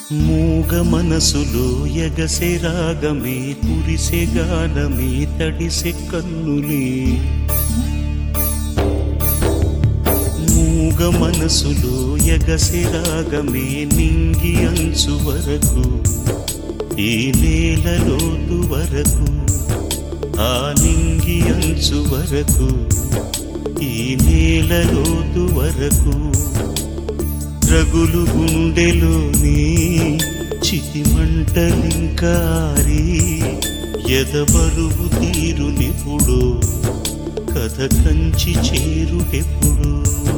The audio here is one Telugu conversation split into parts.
మూగ మనసులో ఎగసె రాగమే కురిసె గానమే తడిసె కన్నులే మూగ మనసులో ఎగసె రాగమే నింగి అంచు వరకు ఈ నేల లోతు వరకు ఆ నింగి అంచు వరకు ఈ నేల లోతు వరకు రగులు గుండెలోని చితిమంటలింకారి ఎదబరువు తీరునిపుడు కథ కంచి చేరుటెప్పుడు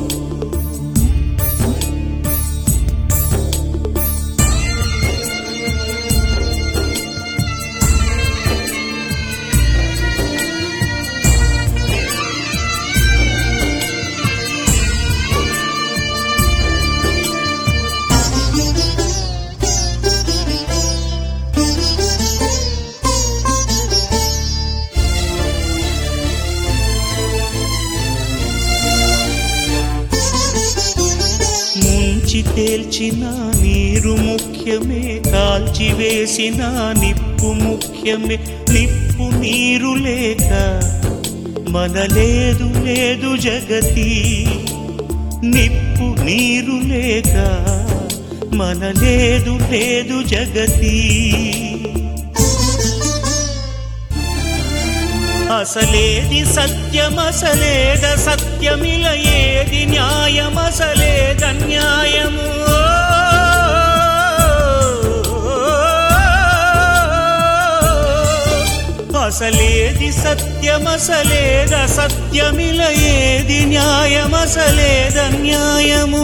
ముంచి తేల్చిన నీరు ముఖ్యమే కాల్చి వేసిన నిప్పు ముఖ్యమే నిప్పు నీరు లేక మన లేదు లేదు జగతి నిప్పు నీరు లేక మన లేదు లేదు జగతి అసలేది సత్యమసలేద సత్యమిల ఏది న్యాయమసలేద న్యాయము అసలేది సత్యమసలేద సత్యమిల ఏది న్యాయమసలేద న్యాయము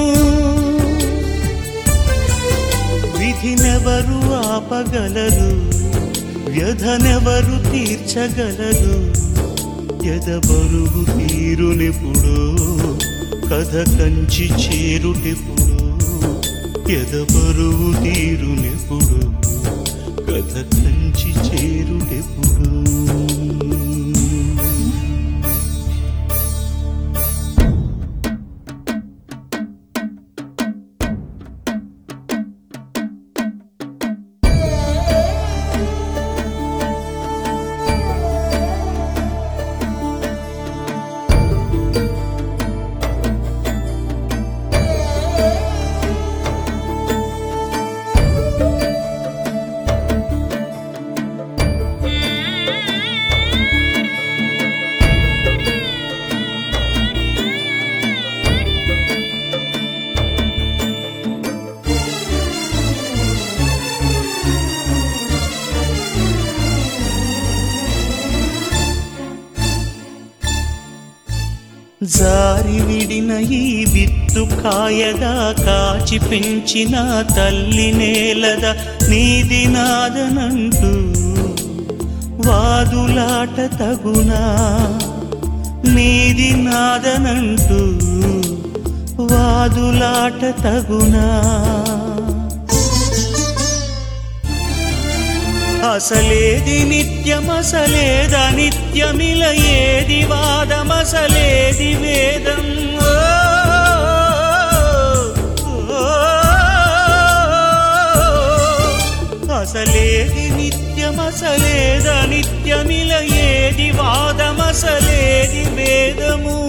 విధినెవరు ఆపగలరు వ్యధనెవరు తీర్చగలరు ఎదబరుగు తీరునిప్పుడు కథ కంచి చేరుటెప్పుడు ఎదబరువు తీరునిప్పుడు కథ కంచి చేరుటెప్పుడు జారి విడిన ఈ విత్తు కాయదా కాచి పెంచిన తల్లి నేలద నీది నాదనంటూ వాదులాట తగునా నీది నాదనంటూ వాదులాట తగునా అసలేది నిత్యమసలేద నిత్యమిల ఏది వాదమసలేది వేదం ఓ, ఓ, అసలేది నిత్యమసలేద నిత్యమిల ఏది వాదమసలేది వేదము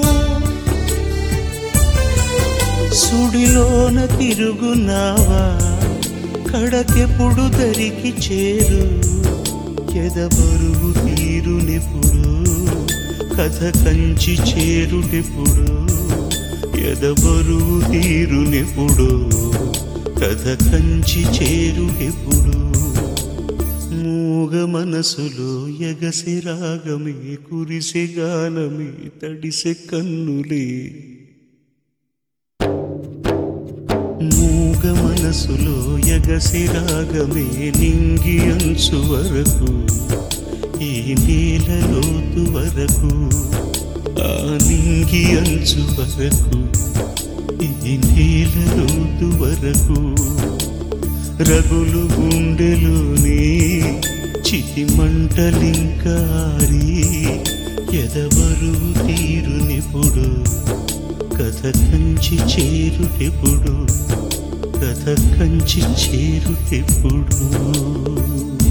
సుడిలోన తిరుగునావా కడకెప్పుడు దరికి చేరు ఎదబరువు తీరునిప్పుడు కథ కంచి చేరుటెప్పుడు ఎదబరువు తీరునిప్పుడు కథ కంచి చేరుటెప్పుడు మూగ మనసులో ఎగసి రాగమే కురిసె గానమే తడిసె కన్నులే మూగ మనసులో ఎగసి రాగమే నింగి అంచు వరకు ఈ నేల లోతు వరకు ఆ నింగి అంచు వరకు ఈ నేల లోతు వరకు రగులు గుండెలోనే చితి మంటలింకారి ఎదబరువు తీరునిప్పుడు కథ కంచి చేరుటెప్పుడు కథ కంచి చేరుతెప్పుడు